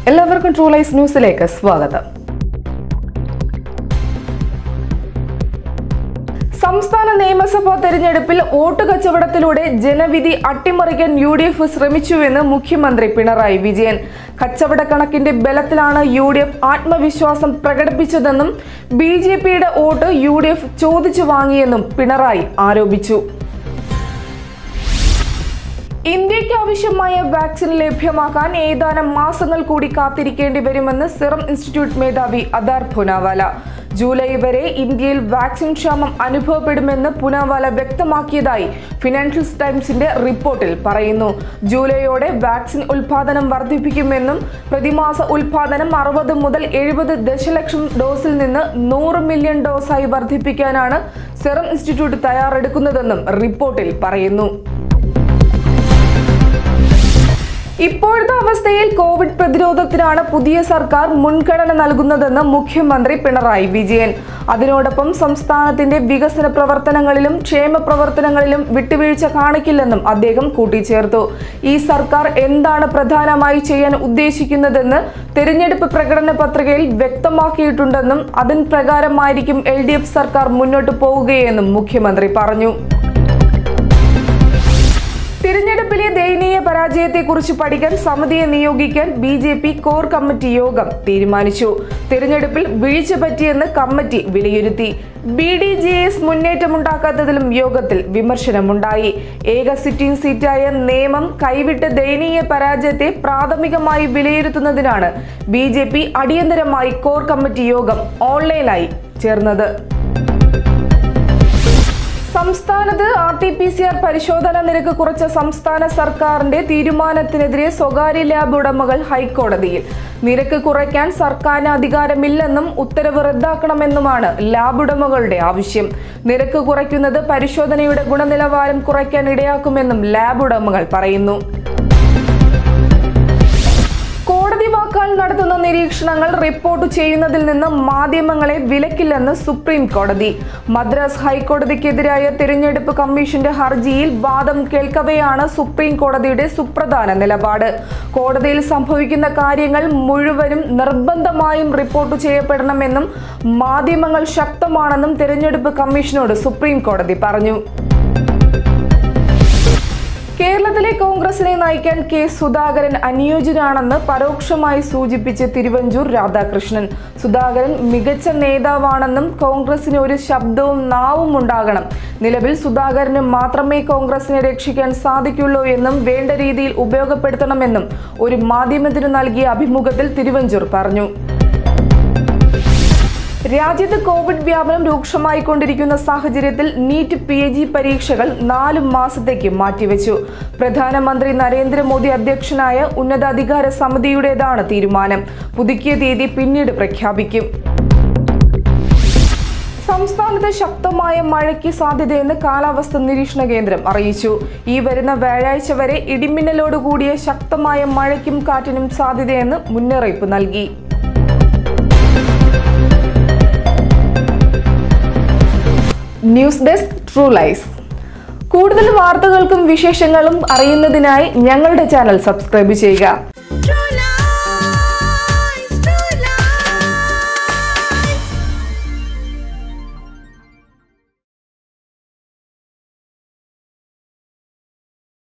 എല്ലാവർക്കും true lies ന്യൂസിലേക്ക് സ്വാഗതം സംസ്ഥാന നിയമസഭാ തെരഞ്ഞെടുപ്പിൽ വോട്ട് കച്ചവടത്തിലൂടെ ജനവിധി അട്ടിമറിക്കാൻ യു ഡി എഫ് ശ്രമിച്ചുവെന്ന് മുഖ്യമന്ത്രി പിണറായി വിജയൻ കച്ചവട കണക്കിന്റെ ബലത്തിലാണ് യു ഡി എഫ് ആത്മവിശ്വാസം പ്രകടിപ്പിച്ചതെന്നും ബി ജെ പിയുടെ വോട്ട് യു ഡി എഫ് ചോദിച്ചു വാങ്ങിയെന്നും പിണറായി ആരോപിച്ചു ഇന്ത്യയ്ക്ക് ആവശ്യമായ വാക്സിൻ ലഭ്യമാക്കാൻ ഏതാനും മാസങ്ങൾ കൂടി കാത്തിരിക്കേണ്ടി വരുമെന്ന് സിറം ഇൻസ്റ്റിറ്റ്യൂട്ട് മേധാവി അദാർ പുനാവാല ജൂലൈ വരെ ഇന്ത്യയിൽ വാക്സിൻ ക്ഷാമം അനുഭവപ്പെടുമെന്ന് പുനാവാല വ്യക്തമാക്കിയതായി ഫിനാൻഷ്യൽ ടൈംസിന്റെ റിപ്പോർട്ടിൽ പറയുന്നു ജൂലൈയോടെ വാക്സിൻ ഉൽപാദനം വർദ്ധിപ്പിക്കുമെന്നും പ്രതിമാസ ഉൽപാദനം അറുപത് മുതൽ എഴുപത് ദശലക്ഷം ഡോസിൽ നിന്ന് നൂറ് മില്യൺ ഡോസായി വർദ്ധിപ്പിക്കാനാണ് സെറം ഇൻസ്റ്റിറ്റ്യൂട്ട് തയ്യാറെടുക്കുന്നതെന്നും റിപ്പോർട്ടിൽ പറയുന്നു ഇപ്പോഴത്തെ അവസ്ഥയിൽ കോവിഡ് പ്രതിരോധത്തിനാണ് പുതിയ സർക്കാർ മുൻഗണന നൽകുന്നതെന്ന് മുഖ്യമന്ത്രി പിണറായി വിജയൻ അതിനോടൊപ്പം സംസ്ഥാനത്തിന്റെ വികസന പ്രവർത്തനങ്ങളിലും ക്ഷേമ പ്രവർത്തനങ്ങളിലും വിട്ടുവീഴ്ച കാണിക്കില്ലെന്നും അദ്ദേഹം കൂട്ടിച്ചേർത്തു ഈ സർക്കാർ എന്താണ് പ്രധാനമായി ചെയ്യാൻ ഉദ്ദേശിക്കുന്നതെന്ന് തെരഞ്ഞെടുപ്പ് പ്രകടന പത്രികയിൽ വ്യക്തമാക്കിയിട്ടുണ്ടെന്നും അതിന് പ്രകാരമായിരിക്കും എൽ സർക്കാർ മുന്നോട്ട് പോവുകയെന്നും മുഖ്യമന്ത്രി പറഞ്ഞു തിരഞ്ഞെടുപ്പിലെ ദയനീയ പരാജയത്തെക്കുറിച്ച് പഠിക്കാൻ സമിതിയെ നിയോഗിക്കാൻ B J P core committee യോഗം തീരുമാനിച്ചു തിരഞ്ഞെടുപ്പിൽ വീഴ്ച പറ്റിയെന്ന് കമ്മിറ്റി വിലയിരുത്തി ബി ഡി ജെ എസ് മുന്നേറ്റമുണ്ടാക്കാത്തതിലും യോഗത്തിൽ വിമർശനമുണ്ടായി ഏക സിറ്റിംഗ് സീറ്റായ നിയമം കൈവിട്ട് ദയനീയ പരാജയത്തെ പ്രാഥമികമായി വിലയിരുത്തുന്നതിനാണ് ബി ജെ പി അടിയന്തരമായി കോർ കമ്മിറ്റി യോഗം ഓൺലൈനായി ചേർന്നത് സംസ്ഥാനത്ത് R T P C R പരിശോധന നിരക്ക് കുറച്ച സംസ്ഥാന സർക്കാരിന്റെ തീരുമാനത്തിനെതിരെ സ്വകാര്യ ലാബ് ഉടമകൾ ഹൈക്കോടതിയിൽ നിരക്ക് കുറയ്ക്കാൻ സർക്കാരിന് അധികാരമില്ലെന്നും ഉത്തരവ് റദ്ദാക്കണമെന്നുമാണ് ലാബ് ഉടമകളുടെ ആവശ്യം നിരക്ക് കുറയ്ക്കുന്നത് പരിശോധനയുടെ ഗുണനിലവാരം കുറയ്ക്കാൻ ഇടയാക്കുമെന്നും ലാബ് ഉടമകൾ പറയുന്നു കോടതി വാക്കാൽ നടത്തുന്ന നിരീക്ഷണങ്ങൾ റിപ്പോർട്ട് ചെയ്യുന്നതിൽ നിന്ന് മാധ്യമങ്ങളെ വിലക്കില്ലെന്ന് സുപ്രീം കോടതി മദ്രാസ് ഹൈക്കോടതിക്കെതിരായ തിരഞ്ഞെടുപ്പ് കമ്മീഷന്റെ ഹർജിയിൽ വാദം കേൾക്കവെയാണ് സുപ്രീം കോടതിയുടെ സുപ്രധാന നിലപാട് കോടതിയിൽ സംഭവിക്കുന്ന കാര്യങ്ങൾ മുഴുവനും നിർബന്ധമായും റിപ്പോർട്ട് ചെയ്യപ്പെടണമെന്നും മാധ്യമങ്ങൾ ശക്തമാണെന്നും തിരഞ്ഞെടുപ്പ് കമ്മീഷനോട് സുപ്രീം കോടതി പറഞ്ഞു കേരളത്തിലെ കോൺഗ്രസിനെ നയിക്കാൻ കെ സുധാകരൻ അനുയോജ്യനാണെന്ന് പരോക്ഷമായി സൂചിപ്പിച്ച് തിരുവഞ്ചൂർ രാധാകൃഷ്ണൻ സുധാകരൻ മികച്ച നേതാവാണെന്നും കോൺഗ്രസിന് ഒരു ശബ്ദവും നാവും ഉണ്ടാകണം നിലവിൽ സുധാകരന് മാത്രമേ കോൺഗ്രസിനെ രക്ഷിക്കാൻ സാധിക്കുള്ളൂ എന്നും വേണ്ട രീതിയിൽ ഉപയോഗപ്പെടുത്തണമെന്നും ഒരു മാധ്യമത്തിന് നൽകിയ അഭിമുഖത്തിൽ തിരുവഞ്ചൂർ പറഞ്ഞു രാജ്യത്ത് കോവിഡ് വ്യാപനം രൂക്ഷമായിക്കൊണ്ടിരിക്കുന്ന സാഹചര്യത്തിൽ നീറ്റ് പി ജി പരീക്ഷകൾ നാല് മാസത്തേക്ക് മാറ്റിവെച്ചു പ്രധാനമന്ത്രി നരേന്ദ്രമോദി അധ്യക്ഷനായ ഉന്നതാധികാര സമിതിയുടേതാണ് തീരുമാനം പുതുക്കിയ തീയതി പിന്നീട് പ്രഖ്യാപിക്കും സംസ്ഥാനത്ത് ശക്തമായ മഴയ്ക്ക് സാധ്യതയെന്ന് കാലാവസ്ഥ നിരീക്ഷണ കേന്ദ്രം അറിയിച്ചു ഈ വരുന്ന വ്യാഴാഴ്ച വരെ ഇടിമിന്നലോട് കൂടിയ ശക്തമായ മഴയ്ക്കും കാറ്റിനും സാധ്യതയെന്ന് മുന്നറിയിപ്പ് നൽകി ന്യൂസ് ഡെസ്ക് ട്രൂ ലൈസ് കൂടുതൽ വാർത്തകൾക്കും വിശേഷങ്ങളും അറിയുന്നതിനായി ഞങ്ങളുടെ ചാനൽ സബ്സ്ക്രൈബ് ചെയ്യുക